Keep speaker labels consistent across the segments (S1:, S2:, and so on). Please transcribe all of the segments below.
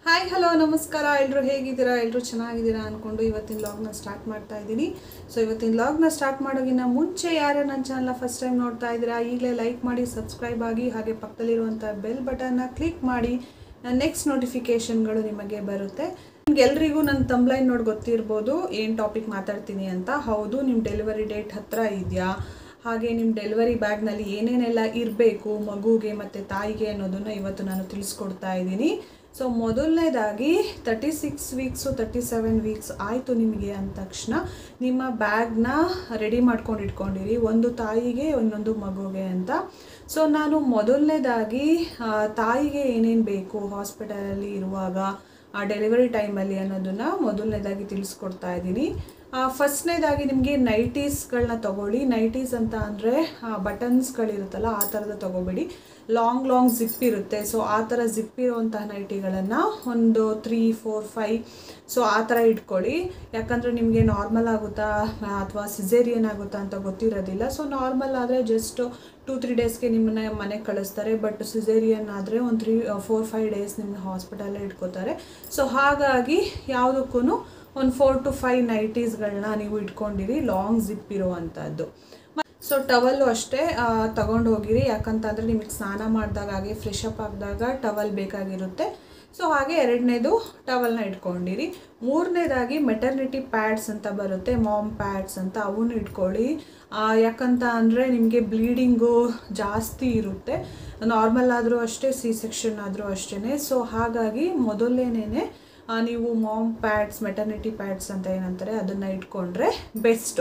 S1: hi hello ನಮಸ್ಕಾರ ಎಲ್ಲರೂ ಹೇಗಿದ್ದೀರಾ ಎಲ್ಲರೂ ಚೆನ್ನಾಗಿದ್ದೀರಾ ಅಂದ್ಕೊಂಡು ಇವತ್ತಿನ ಲಾಗ್ನ ಸ್ಟಾರ್ಟ್ ಮಾಡ್ತಾ ಇದ್ದೀನಿ ಸೊ ಇವತ್ತಿನ ಲಾಗ್ನ ಸ್ಟಾರ್ಟ್ ಮಾಡೋಕ್ಕಿಂತ ಮುಂಚೆ ಯಾರು ನನ್ನ ಚಾನಲ್ನ ಫಸ್ಟ್ ಟೈಮ್ ನೋಡ್ತಾ ಇದ್ದೀರಾ ಈಗಲೇ ಲೈಕ್ ಮಾಡಿ ಸಬ್ಸ್ಕ್ರೈಬ್ ಆಗಿ ಹಾಗೆ ಪಕ್ಕದಲ್ಲಿರುವಂಥ ಬೆಲ್ ಬಟನ್ನ ಕ್ಲಿಕ್ ಮಾಡಿ ನೆಕ್ಸ್ಟ್ ನೋಟಿಫಿಕೇಷನ್ಗಳು ನಿಮಗೆ ಬರುತ್ತೆ ನಿಮ್ಗೆಲ್ರಿಗೂ ನನ್ನ ತಂಬ್ಲೈನ್ ನೋಡಿ ಗೊತ್ತಿರ್ಬೋದು ಏನು ಟಾಪಿಕ್ ಮಾತಾಡ್ತೀನಿ ಅಂತ ಹೌದು ನಿಮ್ಮ ಡೆಲಿವರಿ ಡೇಟ್ ಹತ್ರ ಇದೆಯಾ ಹಾಗೆ ನಿಮ್ಮ ಡೆಲಿವರಿ ಬ್ಯಾಗ್ನಲ್ಲಿ ಏನೇನೆಲ್ಲ ಇರಬೇಕು ಮಗುಗೆ ಮತ್ತು ತಾಯಿಗೆ ಅನ್ನೋದನ್ನು ಇವತ್ತು ನಾನು ತಿಳಿಸ್ಕೊಡ್ತಾ ಇದ್ದೀನಿ ಸೊ ಮೊದಲನೇದಾಗಿ thirty six weeks thirty seven weeks ಆಯಿತು ನಿಮಗೆ ಅಂದ ತಕ್ಷಣ ನಿಮ್ಮ ಬ್ಯಾಗ್ನ ರೆಡಿ ಮಾಡ್ಕೊಂಡು ಇಟ್ಕೊಂಡಿರಿ ಒಂದು ತಾಯಿಗೆ ಇನ್ನೊಂದು ಮಗುಗೆ ಅಂತ ಸೊ ನಾನು ಮೊದಲನೇದಾಗಿ ಆ, ತಾಯಿಗೆ ಏನೇನು ಬೇಕು ಹಾಸ್ಪಿಟಲಲ್ಲಿ ಇರುವಾಗ ಆ ಡೆಲಿವರಿ ಟೈಮಲ್ಲಿ ಅನ್ನೋದನ್ನ ಮೊದಲನೇದಾಗಿ ತಿಳಿಸ್ಕೊಡ್ತಾ ಇದ್ದೀನಿ ಫಸ್ಟ್ನೇದಾಗಿ ನಿಮಗೆ ನೈಟೀಸ್ಗಳನ್ನ ತಗೊಳ್ಳಿ ನೈಟೀಸ್ ಅಂತ ಅಂದರೆ ಬಟನ್ಸ್ಗಳಿರುತ್ತಲ್ಲ ಆ ಥರದ ತಗೋಬೇಡಿ ಲಾಂಗ್ ಲಾಂಗ್ ಜಿಪ್ ಇರುತ್ತೆ ಸೊ ಆ ಥರ ಜಿಪ್ ಇರುವಂತಹ ನೈಟಿಗಳನ್ನು ಒಂದು ತ್ರೀ ಫೋರ್ ಫೈವ್ ಸೊ ಆ ಥರ ಇಟ್ಕೊಳ್ಳಿ ಯಾಕಂದರೆ ನಿಮಗೆ ನಾರ್ಮಲ್ ಆಗುತ್ತಾ ಅಥವಾ ಸಿಸೇರಿಯನ್ ಆಗುತ್ತಾ ಅಂತ ಗೊತ್ತಿರೋದಿಲ್ಲ ಸೊ ನಾರ್ಮಲ್ ಆದರೆ ಜಸ್ಟ್ ಟೂ ತ್ರೀ ಡೇಸ್ಗೆ ನಿಮ್ಮನ್ನ ಮನೆಗೆ ಕಳಿಸ್ತಾರೆ ಬಟ್ ಸಿಸೇರಿಯನ್ ಆದರೆ ಒಂದು ತ್ರೀ ಫೋರ್ ಫೈವ್ ಡೇಸ್ ನಿಮ್ಮನ್ನ ಹಾಸ್ಪಿಟಲ್ಲೇ ಇಟ್ಕೋತಾರೆ ಸೊ ಹಾಗಾಗಿ ಯಾವುದಕ್ಕೂ ಒಂದು ಫೋರ್ ಟು ಫೈವ್ ನೈಟೀಸ್ಗಳನ್ನ ನೀವು ಇಟ್ಕೊಂಡಿರಿ ಲಾಂಗ್ ಜಿಪ್ ಇರುವಂಥದ್ದು ಸೊ ಟವಲ್ಲು ಅಷ್ಟೇ ತಗೊಂಡು ಹೋಗಿರಿ ಯಾಕಂತಂದರೆ ನಿಮಗೆ ಸ್ನಾನ ಮಾಡಿದಾಗ ಹಾಗೆ ಫ್ರೆಶ್ ಅಪ್ ಆಗಿದಾಗ ಟವಲ್ ಬೇಕಾಗಿರುತ್ತೆ ಸೊ ಹಾಗೆ ಎರಡನೇದು ಟವಲ್ನ ಇಟ್ಕೊಂಡಿರಿ ಮೂರನೇದಾಗಿ ಮೆಟರ್ನಿಟಿ ಪ್ಯಾಡ್ಸ್ ಅಂತ ಬರುತ್ತೆ ಮಾಮ್ ಪ್ಯಾಡ್ಸ್ ಅಂತ ಅವನ್ನ ಇಟ್ಕೊಳ್ಳಿ ಆ, ಯಾಕಂತ ಅಂದರೆ ನಿಮಗೆ ಬ್ಲೀಡಿಂಗು ಜಾಸ್ತಿ ಇರುತ್ತೆ ನಾರ್ಮಲ್ ಆದರೂ ಅಷ್ಟೇ ಸಿ ಸೆಕ್ಷನ್ ಆದರೂ ಅಷ್ಟೇ ಸೊ ಹಾಗಾಗಿ ಮೊದಲನೇನೆ ನೀವು ಮಾಮ್ ಪ್ಯಾಡ್ಸ್ ಮೆಟರ್ನಿಟಿ ಪ್ಯಾಡ್ಸ್ ಅಂತ ಏನಂತಾರೆ ಅದನ್ನು ಇಟ್ಕೊಂಡ್ರೆ ಬೆಸ್ಟು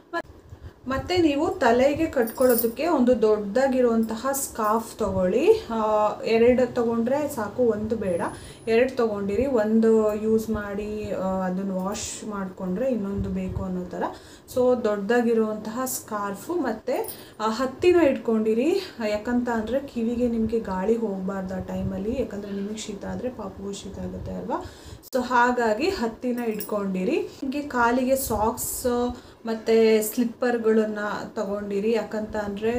S1: ಮತ್ತು ನೀವು ತಲೆಗೆ ಕಟ್ಕೊಳ್ಳೋದಕ್ಕೆ ಒಂದು ದೊಡ್ಡದಾಗಿರುವಂತಹ ಸ್ಕಾರ್ಫ್ ತಗೊಳ್ಳಿ ಆ, ಎರಡು ತಗೊಂಡ್ರೆ ಸಾಕು ಒಂದು ಬೇಡ ಎರಡು ತಗೊಂಡಿರಿ ಒಂದು ಯೂಸ್ ಮಾಡಿ ಅದನ್ನು ವಾಶ್ ಮಾಡಿಕೊಂಡ್ರೆ ಇನ್ನೊಂದು ಬೇಕು ಅನ್ನೋ ಥರ ಸೊ ದೊಡ್ಡದಾಗಿರುವಂತಹ ಸ್ಕಾರ್ಫು ಮತ್ತು ಹತ್ತಿನ ಇಟ್ಕೊಂಡಿರಿ ಯಾಕಂತ ಅಂದರೆ ಕಿವಿಗೆ ನಿಮಗೆ ಗಾಳಿ ಹೋಗಬಾರ್ದು ಆ ಟೈಮಲ್ಲಿ ಯಾಕಂದರೆ ನಿಮಗೆ ಶೀತ ಆದರೆ ಪಾಪಗೂ ಶೀತ ಆಗುತ್ತೆ ಅಲ್ವಾ ಸೊ ಹಾಗಾಗಿ ಹತ್ತಿನ ಇಟ್ಕೊಂಡಿರಿ ನಿಮಗೆ ಕಾಲಿಗೆ ಸಾಕ್ಸ್ ಮತ್ತು ಸ್ಲಿಪ್ಪರ್ಗಳನ್ನು ತಗೊಂಡಿರಿ ಯಾಕಂತ ಅಂದರೆ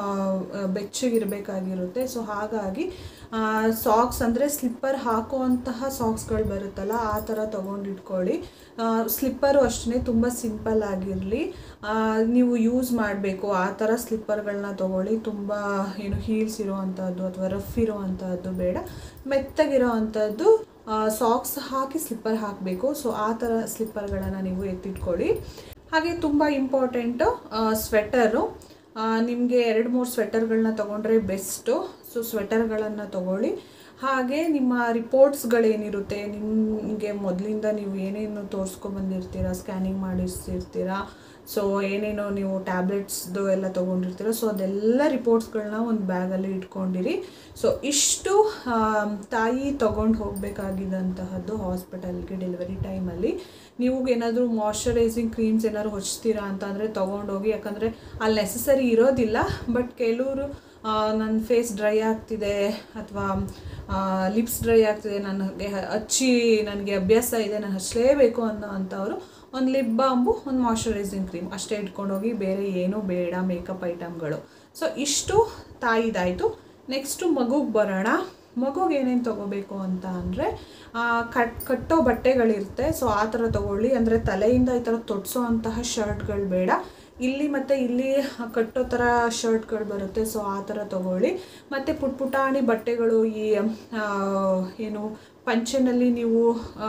S1: ಬೆಚ್ಚಗಿರಬೇಕಾಗಿರುತ್ತೆ ಸೊ ಹಾಗಾಗಿ ಸಾಕ್ಸ್ ಅಂದರೆ ಸ್ಲಿಪ್ಪರ್ ಹಾಕುವಂತಹ ಸಾಕ್ಸ್ಗಳು ಬರುತ್ತಲ್ಲ ಆ ಥರ ತೊಗೊಂಡಿಟ್ಕೊಳ್ಳಿ ಸ್ಲಿಪ್ಪರು ಅಷ್ಟೇ ತುಂಬ ಸಿಂಪಲ್ ಆಗಿರಲಿ ನೀವು ಯೂಸ್ ಮಾಡಬೇಕು ಆ ಥರ ಸ್ಲಿಪ್ಪರ್ಗಳನ್ನ ತೊಗೊಳ್ಳಿ ತುಂಬ ಏನು ಹೀಲ್ಸ್ ಇರೋವಂಥದ್ದು ಅಥವಾ ರಫ್ ಇರೋವಂಥದ್ದು ಬೇಡ ಮೆತ್ತಗಿರೋ ಅಂಥದ್ದು ಸಾಕ್ಸ್ ಹಾಕಿ ಸ್ಲಿಪ್ಪರ್ ಹಾಕಬೇಕು ಸೊ ಆ ಥರ ಸ್ಲಿಪ್ಪರ್ಗಳನ್ನು ನೀವು ಎತ್ತಿಟ್ಕೊಳ್ಳಿ ಹಾಗೆ ತುಂಬ ಇಂಪಾರ್ಟೆಂಟು ಸ್ವೆಟರು ನಿಮಗೆ ಎರಡು ಮೂರು ಸ್ವೆಟರ್ಗಳನ್ನ ತೊಗೊಂಡ್ರೆ ಬೆಸ್ಟು ಸೊ ಸ್ವೆಟರ್ಗಳನ್ನು ತೊಗೊಳ್ಳಿ ಹಾಗೆ ನಿಮ್ಮ ರಿಪೋರ್ಟ್ಸ್ಗಳೇನಿರುತ್ತೆ ನಿಮಗೆ ಮೊದಲಿಂದ ನೀವು ಏನೇನು ತೋರಿಸ್ಕೊಂಬಂದಿರ್ತೀರ ಸ್ಕ್ಯಾನಿಂಗ್ ಮಾಡಿಸಿರ್ತೀರಾ ಸೊ ಏನೇನೋ ನೀವು ಟ್ಯಾಬ್ಲೆಟ್ಸ್ದು ಎಲ್ಲ ತೊಗೊಂಡಿರ್ತೀರ ಸೊ ಅದೆಲ್ಲ ರಿಪೋರ್ಟ್ಸ್ಗಳನ್ನ ಒಂದು ಬ್ಯಾಗಲ್ಲಿ ಇಟ್ಕೊಂಡಿರಿ ಸೊ ಇಷ್ಟು ಆ, ತಾಯಿ ತೊಗೊಂಡು ಹೋಗಬೇಕಾಗಿದ್ದಂತಹದ್ದು ಹಾಸ್ಪಿಟಲ್ಗೆ ಡೆಲಿವರಿ ಟೈಮಲ್ಲಿ ನೀವು ಏನಾದರೂ ಮಾಯ್ಶ್ಚರೈಸಿಂಗ್ ಕ್ರೀಮ್ಸ್ ಏನಾದ್ರು ಹಚ್ತೀರಾ ಅಂತ ಅಂದರೆ ತೊಗೊಂಡೋಗಿ ಯಾಕಂದರೆ ಅಲ್ಲಿ ನೆಸಸರಿ ಇರೋದಿಲ್ಲ ಬಟ್ ಕೆಲವರು ನನ್ನ ಫೇಸ್ ಡ್ರೈ ಆಗ್ತಿದೆ ಅಥವಾ ಲಿಪ್ಸ್ ಡ್ರೈ ಆಗ್ತಿದೆ ನನಗೆ ಹಚ್ಚಿ ನನಗೆ ಅಭ್ಯಾಸ ಇದೆ ನಾನು ಹಚ್ಚಲೇಬೇಕು ಅನ್ನೋ ಅಂಥವ್ರು ಒಂದು ಲಿಪ್ ಬಾಂಬು ಒಂದು ಮಾಯ್ಶ್ಚರೈಸಿಂಗ್ ಕ್ರೀಮ್ ಅಷ್ಟೇ ಇಟ್ಕೊಂಡೋಗಿ ಬೇರೆ ಏನೂ ಬೇಡ ಮೇಕಪ್ ಐಟಮ್ಗಳು ಸೊ ಇಷ್ಟು ತಾಯಿದಾಯಿತು ನೆಕ್ಸ್ಟು ಮಗುಗೆ ಬರೋಣ ಮಗುಗೆ ಏನೇನು ತೊಗೋಬೇಕು ಅಂತ ಅಂದರೆ ಕಟ್ ಕಟ್ಟೋ ಬಟ್ಟೆಗಳಿರುತ್ತೆ ಸೊ ಆ ಥರ ತೊಗೊಳ್ಳಿ ಅಂದರೆ ತಲೆಯಿಂದ ಈ ಥರ ತೊಡ್ಸೋ ಅಂತಹ ಶರ್ಟ್ಗಳು ಬೇಡ ಇಲ್ಲಿ ಮತ್ತು ಇಲ್ಲಿ ಕಟ್ಟೋ ಥರ ಶರ್ಟ್ಗಳು ಬರುತ್ತೆ ಸೊ ಆ ಥರ ತೊಗೊಳ್ಳಿ ಮತ್ತು ಪುಟ್ ಪುಟಾಣಿ ಬಟ್ಟೆಗಳು ಈ ಆ, ಏನು ಪಂಚೆನಲ್ಲಿ ನೀವು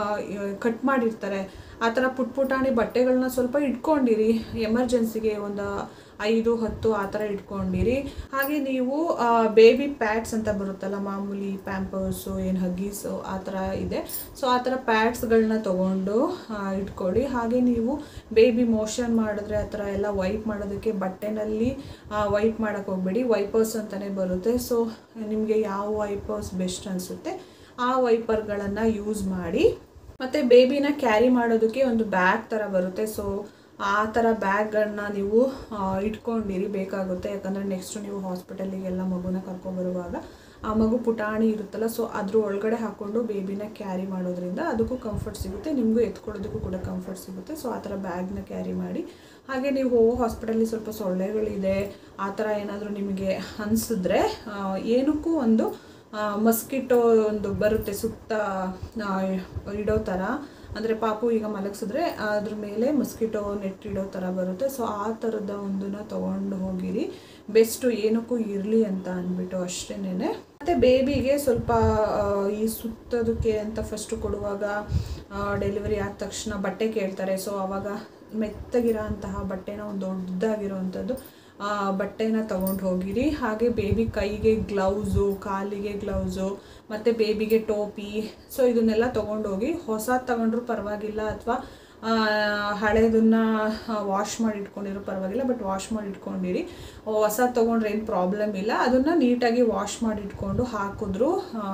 S1: ಕಟ್ ಮಾಡಿರ್ತಾರೆ ಆ ಥರ ಪುಟ್ ಪುಟಾಣಿ ಬಟ್ಟೆಗಳನ್ನ ಸ್ವಲ್ಪ ಇಟ್ಕೊಂಡಿರಿ ಎಮರ್ಜೆನ್ಸಿಗೆ ಒಂದು ಐದು ಹತ್ತು ಆ ಥರ ಇಟ್ಕೊಂಡಿರಿ ಹಾಗೆ ನೀವು ಬೇಬಿ ಪ್ಯಾಡ್ಸ್ ಅಂತ ಬರುತ್ತಲ್ಲ ಮಾಮೂಲಿ ಪ್ಯಾಂಪರ್ಸು ಏನು ಹಗ್ಗೀಸು ಆ ಥರ ಇದೆ ಸೊ ಆ ಥರ ಪ್ಯಾಡ್ಸ್ಗಳನ್ನ ತೊಗೊಂಡು ಆ, ಇಟ್ಕೊಳ್ಳಿ ಹಾಗೆ ನೀವು ಬೇಬಿ ಮೋಷನ್ ಮಾಡಿದ್ರೆ ಆ ಥರ ಎಲ್ಲ ವೈಪ್ ಮಾಡೋದಕ್ಕೆ ಬಟ್ಟೆನಲ್ಲಿ ವೈಪ್ ಮಾಡೋಕ್ಕೆ ಹೋಗ್ಬೇಡಿ ವೈಪರ್ಸ್ ಅಂತಲೇ ಬರುತ್ತೆ ಸೊ ನಿಮಗೆ ಯಾವ ವೈಪರ್ಸ್ ಬೆಸ್ಟ್ ಅನಿಸುತ್ತೆ ಆ ವೈಪರ್ಗಳನ್ನು ಯೂಸ್ ಮಾಡಿ ಮತ್ತು ಬೇಬಿನ ಕ್ಯಾರಿ ಮಾಡೋದಕ್ಕೆ ಒಂದು ಬ್ಯಾಗ್ ಥರ ಬರುತ್ತೆ ಸೊ ಆ ಥರ ಬ್ಯಾಗ್ಗಳನ್ನ ನೀವು ಆ, ಇಟ್ಕೊಂಡಿರಿ ಬೇಕಾಗುತ್ತೆ ಯಾಕಂದರೆ ನೆಕ್ಸ್ಟು ನೀವು ಹಾಸ್ಪಿಟಲಿಗೆಲ್ಲ ಮಗುನ ಕರ್ಕೊಂಬರುವಾಗ ಆ ಮಗು ಪುಟಾಣಿ ಇರುತ್ತಲ್ಲ ಸೊ ಅದ್ರ ಒಳಗಡೆ ಹಾಕ್ಕೊಂಡು ಬೇಬಿನ ಕ್ಯಾರಿ ಮಾಡೋದ್ರಿಂದ ಅದಕ್ಕೂ ಕಂಫರ್ಟ್ ಸಿಗುತ್ತೆ ನಿಮಗೂ ಎತ್ಕೊಳ್ಳೋದಕ್ಕೂ ಕೂಡ ಕಂಫರ್ಟ್ ಸಿಗುತ್ತೆ ಸೊ ಆ ಥರ ಬ್ಯಾಗ್ನ ಕ್ಯಾರಿ ಮಾಡಿ ಹಾಗೆ ನೀವು ಹೋಗೋ ಹಾಸ್ಪಿಟಲ್ಲಿ ಸ್ವಲ್ಪ ಸೊಳ್ಳೆಗಳಿದೆ ಆ ಥರ ಏನಾದರೂ ನಿಮಗೆ ಅನಿಸಿದ್ರೆ ಏನಕ್ಕೂ ಒಂದು ಮಸ್ಕಿಟೋ ಒಂದು ಬರುತ್ತೆ ಸುತ್ತ ಆ, ಇಡೋ ಥರ ಅಂದರೆ ಪಾಪು ಈಗ ಮಲಗಿಸಿದ್ರೆ ಅದ್ರ ಮೇಲೆ ಮಸ್ಕಿಟೋ ನೆಟ್ ಇಡೋ ಥರ ಬರುತ್ತೆ ಸೊ ಆ ಥರದ ಒಂದನ್ನ ತೊಗೊಂಡು ಹೋಗಿರಿ ಬೆಸ್ಟು ಏನಕ್ಕೂ ಇರಲಿ ಅಂತ ಅಂದ್ಬಿಟ್ಟು ಅಷ್ಟೇನೆ ಮತ್ತು ಬೇಬಿಗೆ ಸ್ವಲ್ಪ ಆ, ಈ ಸುತ್ತೋದಕ್ಕೆ ಅಂತ ಫಸ್ಟು ಕೊಡುವಾಗ ಡೆಲಿವರಿ ಆದ ತಕ್ಷಣ ಬಟ್ಟೆ ಕೇಳ್ತಾರೆ ಸೊ ಆವಾಗ ಮೆತ್ತಗಿರೋ ಅಂತಹ ಬಟ್ಟೆನ ಒಂದು ದೊಡ್ಡದಾಗಿರೋವಂಥದ್ದು ಆ, ಬಟ್ಟೆನ ತಗೊಂಡು ಹೋಗಿರಿ ಹಾಗೆ ಬೇಬಿ ಕೈಗೆ ಗ್ಲೌಸು ಕಾಲಿಗೆ ಗ್ಲೌಸು ಮತ್ತು ಬೇಬಿಗೆ ಟೋಪಿ ಸೊ ಇದನ್ನೆಲ್ಲ ತೊಗೊಂಡೋಗಿ ಹೊಸ ತಗೊಂಡ್ರು ಪರವಾಗಿಲ್ಲ ಅಥವಾ ಹಳೇದನ್ನ ವಾಶ್ ಮಾಡಿ ಇಟ್ಕೊಂಡಿರೋ ಪರವಾಗಿಲ್ಲ ಬಟ್ ವಾಶ್ ಮಾಡಿ ಇಟ್ಕೊಂಡಿರಿ ಹೊಸ ತೊಗೊಂಡ್ರೆ ಏನು ಪ್ರಾಬ್ಲಮ್ ಇಲ್ಲ ಅದನ್ನು ನೀಟಾಗಿ ವಾಶ್ ಮಾಡಿ ಇಟ್ಕೊಂಡು ಹಾಕಿದ್ರು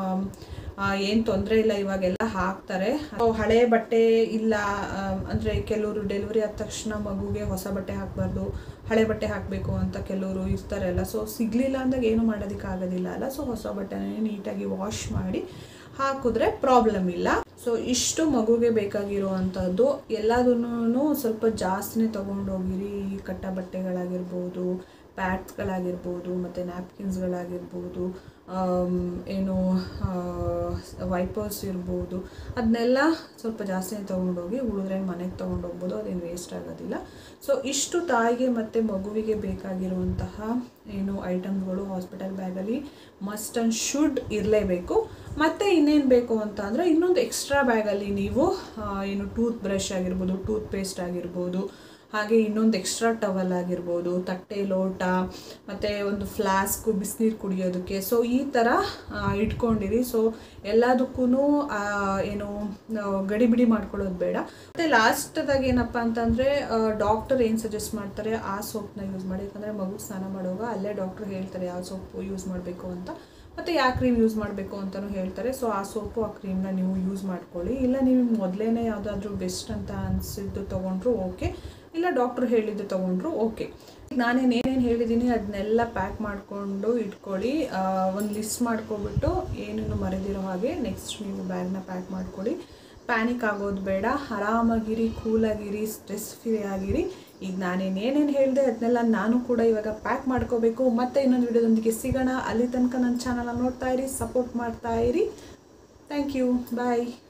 S1: ಏನು ತೊಂದರೆ ಇಲ್ಲ ಇವಾಗೆಲ್ಲ ಹಾಕ್ತಾರೆ ಸೊ ಹಳೆ ಬಟ್ಟೆ ಇಲ್ಲ ಆ, ಅಂದ್ರೆ ಕೆಲವರು ಡೆಲಿವರಿ ಆದ ತಕ್ಷಣ ಮಗುಗೆ ಹೊಸ ಬಟ್ಟೆ ಹಾಕಬಾರ್ದು ಹಳೆ ಬಟ್ಟೆ ಹಾಕಬೇಕು ಅಂತ ಕೆಲವರು ಇರ್ತಾರೆ ಅಲ್ಲ ಸೊ ಸಿಗಲಿಲ್ಲ ಅಂದಾಗ ಏನು ಮಾಡೋದಕ್ಕೆ ಆಗೋದಿಲ್ಲ ಅಲ್ಲ ಸೊ ಹೊಸ ಬಟ್ಟೆನೇ ನೀಟಾಗಿ ವಾಶ್ ಮಾಡಿ ಹಾಕಿದ್ರೆ ಪ್ರಾಬ್ಲಮ್ ಇಲ್ಲ ಸೊ ಇಷ್ಟು ಮಗುಗೆ ಬೇಕಾಗಿರುವಂಥದ್ದು ಎಲ್ಲದನ್ನೂ ಸ್ವಲ್ಪ ಜಾಸ್ತಿನೇ ತೊಗೊಂಡೋಗಿರಿ ಈ ಕಟ್ಟ ಬಟ್ಟೆಗಳಾಗಿರ್ಬೋದು ಪ್ಯಾಡ್ಸ್ಗಳಾಗಿರ್ಬೋದು ಮತ್ತು ನ್ಯಾಪ್ಕಿನ್ಸ್ಗಳಾಗಿರ್ಬೋದು ಆಮ್, ಏನು ವೈಪರ್ಸ್ ಇರ್ಬೋದು ಅದನ್ನೆಲ್ಲ ಸ್ವಲ್ಪ ಜಾಸ್ತಿನೇ ತೊಗೊಂಡೋಗಿ ಉಳಿದ್ರೆ ಮನೆಗೆ ತೊಗೊಂಡೋಗ್ಬೋದು ಅದೇನು ವೇಸ್ಟ್ ಆಗೋದಿಲ್ಲ ಸೊ ಇಷ್ಟು ತಾಯಿಗೆ ಮತ್ತು ಮಗುವಿಗೆ ಬೇಕಾಗಿರುವಂತಹ ಏನು ಐಟಮ್ಗಳು ಹಾಸ್ಪಿಟಲ್ ಬ್ಯಾಗಲ್ಲಿ ಮಸ್ಟ್ ಆ್ಯಂಡ್ ಶುಡ್ ಇರಲೇಬೇಕು ಮತ್ತು ಇನ್ನೇನು ಬೇಕು ಅಂತ ಅಂದರೆ ಇನ್ನೊಂದು ಎಕ್ಸ್ಟ್ರಾ ಬ್ಯಾಗಲ್ಲಿ ನೀವು ಆ, ಏನು ಟೂತ್ ಬ್ರಷ್ ಆಗಿರ್ಬೋದು ಟೂತ್ ಪೇಸ್ಟ್ ಆಗಿರ್ಬೋದು ಹಾಗೆ ಇನ್ನೊಂದು ಎಕ್ಸ್ಟ್ರಾ ಟವಲ್ ಆಗಿರ್ಬೋದು ತಟ್ಟೆ ಲೋಟ ಮತ್ತು ಒಂದು ಫ್ಲಾಸ್ಕು ಬಿಸಿನೀರು ಕುಡಿಯೋದಕ್ಕೆ ಸೊ ಈ ಥರ ಆ, ಇಟ್ಕೊಂಡಿರಿ ಸೊ ಎಲ್ಲದಕ್ಕೂ ಏನು ಆ, ಗಡಿಬಿಡಿ ಮಾಡ್ಕೊಳ್ಳೋದು ಬೇಡ ಮತ್ತು ಲಾಸ್ಟದಾಗ ಏನಪ್ಪ ಅಂತಂದರೆ ಡಾಕ್ಟರ್ ಏನು ಸಜೆಸ್ಟ್ ಮಾಡ್ತಾರೆ ಆ ಸೋಪ್ನ ಯೂಸ್ ಮಾಡಿ ಯಾಕಂದರೆ ಮಗು ಸ್ನಾನ ಮಾಡುವಾಗ ಅಲ್ಲೇ ಡಾಕ್ಟ್ರ್ ಹೇಳ್ತಾರೆ ಯಾವ ಸೋಪು ಯೂಸ್ ಮಾಡಬೇಕು ಅಂತ ಮತ್ತು ಯಾವ ಕ್ರೀಮ್ ಯೂಸ್ ಮಾಡಬೇಕು ಅಂತಲೂ ಹೇಳ್ತಾರೆ ಸೊ ಆ ಸೋಪು ಆ ಕ್ರೀಮ್ನ ನೀವು ಯೂಸ್ ಮಾಡ್ಕೊಳ್ಳಿ ಇಲ್ಲ ನೀವು ಮೊದಲೇ ಯಾವುದಾದ್ರೂ ಬೆಸ್ಟ್ ಅಂತ ಅನಿಸಿದ್ದು ತೊಗೊಂಡ್ರು ಓಕೆ ಇಲ್ಲ ಡಾಕ್ಟ್ರು ಹೇಳಿದ್ದು ತೊಗೊಂಡ್ರು ಓಕೆ ನಾನೇನು ಏನೇನು ಹೇಳಿದ್ದೀನಿ ಅದನ್ನೆಲ್ಲ ಪ್ಯಾಕ್ ಮಾಡಿಕೊಂಡು ಇಟ್ಕೊಳ್ಳಿ ಒಂದು ಲಿಸ್ಟ್ ಮಾಡ್ಕೊಬಿಟ್ಟು ಏನೇನು ಮರೆದಿರೋ ಹಾಗೆ ನೆಕ್ಸ್ಟ್ ನೀವು ಬ್ಯಾಗ್ನ ಪ್ಯಾಕ್ ಮಾಡ್ಕೊಳ್ಳಿ ಪ್ಯಾನಿಕ್ ಆಗೋದು ಬೇಡ ಆರಾಮಾಗಿರಿ ಕೂಲಾಗಿರಿ ಸ್ಟ್ರೆಸ್ ಫ್ರೀ ಆಗಿರಿ ಈಗ ನಾನೇನು ಏನೇನು ಹೇಳಿದೆ ಅದನ್ನೆಲ್ಲ ನಾನು ಕೂಡ ಇವಾಗ ಪ್ಯಾಕ್ ಮಾಡ್ಕೋಬೇಕು ಮತ್ತೆ ಇನ್ನೊಂದು ವಿಡಿಯೋದೊಂದಿಗೆ ಸಿಗೋಣ ಅಲ್ಲಿ ತನಕ ನನ್ನ ಚಾನಲ್ ನೋಡ್ತಾ ಇರಿ ಸಪೋರ್ಟ್ ಮಾಡ್ತಾ ಇರಿ ಥ್ಯಾಂಕ್ ಯು ಬಾಯ್